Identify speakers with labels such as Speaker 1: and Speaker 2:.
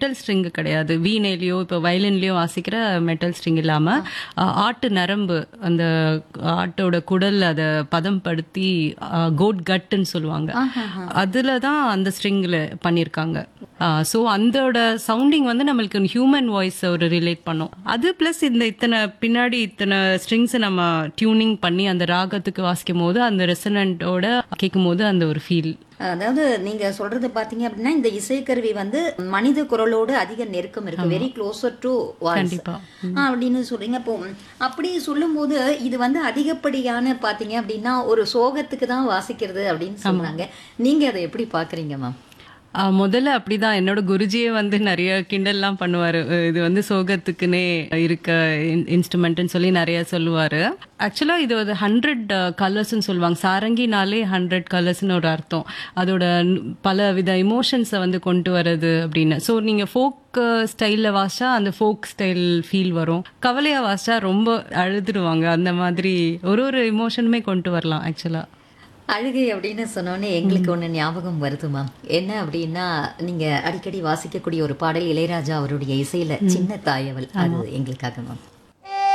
Speaker 1: Metal string கிடையாது வீணையிலயோ இப்போ வயலின்லயோ வாசிக்கிற மெட்டல் ஸ்ட்ரிங் இல்லாம அஹ், ஆட்டு நரம்பு அந்த ஆட்டோட குடல் அதை பதம்படுத்தி கோட் கட்டுன்னு சொல்லுவாங்க அதுல தான் அந்த ஸ்ட்ரிங்ல பண்ணியிருக்காங்க ஸோ அந்தோட சவுண்டிங் வந்து நம்மளுக்கு ஹியூமன் வாய்ஸ் ஒரு ரிலேட் பண்ணும் அது ப்ளஸ் இந்த இத்தனை பின்னாடி இத்தனை ஸ்ட்ரிங்ஸை நம்ம டியூனிங் பண்ணி அந்த ராகத்துக்கு வாசிக்கும் போது அந்த ரெசனண்டோட கேட்கும் போது அந்த ஒரு ஃபீல்
Speaker 2: அதாவது நீங்க சொல்றது பாத்தீங்க அப்படின்னா இந்த இசைக்கருவி வந்து மனித குரலோடு அதிக நெருக்கம் இருக்கு வெரி க்ளோசர் டு வாய்ஸ்
Speaker 1: கண்டிப்பா.
Speaker 2: அப்படின்னு சொல்றீங்க இப்போ அப்படி சொல்லும்போது இது வந்து அதிகப்படியான பாத்தீங்க அப்படின்னா ஒரு சோகத்துக்கு தான் வாசிக்கிறது அப்படின்னு சொல்றாங்க நீங்க அதை எப்படி பாக்குறீங்க மேம்
Speaker 1: ஆஹ் முதல்ல அப்படிதான் என்னோட குருஜியே வந்து நிறைய கிண்டல்லாம் பண்ணுவாரு அஹ் இது வந்து சோகத்துக்குன்னே இருக்க இன்ஸ்ட்ருமெண்ட்னு சொல்லி நிறைய சொல்லுவாரு ஆக்சுவலா இது ஒரு ஹண்ட்ரட் கலர்ஸ்னு சொல்லுவாங்க சாரங்கினாலே ஹண்ட்ரட் கலர்ஸ்னு ஒரு அர்த்தம் அதோட நு- பல வித இமோஷன்ஸை வந்து கொண்டு வர்றது அப்படின்னு ஸோ நீங்க ஃபோக் ஸ்டைலில் வாசிச்சா அந்த ஃபோக் ஸ்டைல் ஃபீல் வரும் கவலையா வாசிச்சா ரொம்ப அழுதுடுவாங்க அந்த மாதிரி ஒரு ஒரு இமோஷனுமே கொண்டு வரலாம் ஆக்சுவலா
Speaker 2: அழுகை அப்படின்னு சொன்னோன்னே எங்களுக்கு ஒண்ணு ஞாபகம் வருது மேம் என்ன அப்படின்னா நீங்க அடிக்கடி வாசிக்கக்கூடிய ஒரு பாடல் இளையராஜா அவருடைய இசையில சின்ன தாயவள் அது எங்களுக்காக மேம்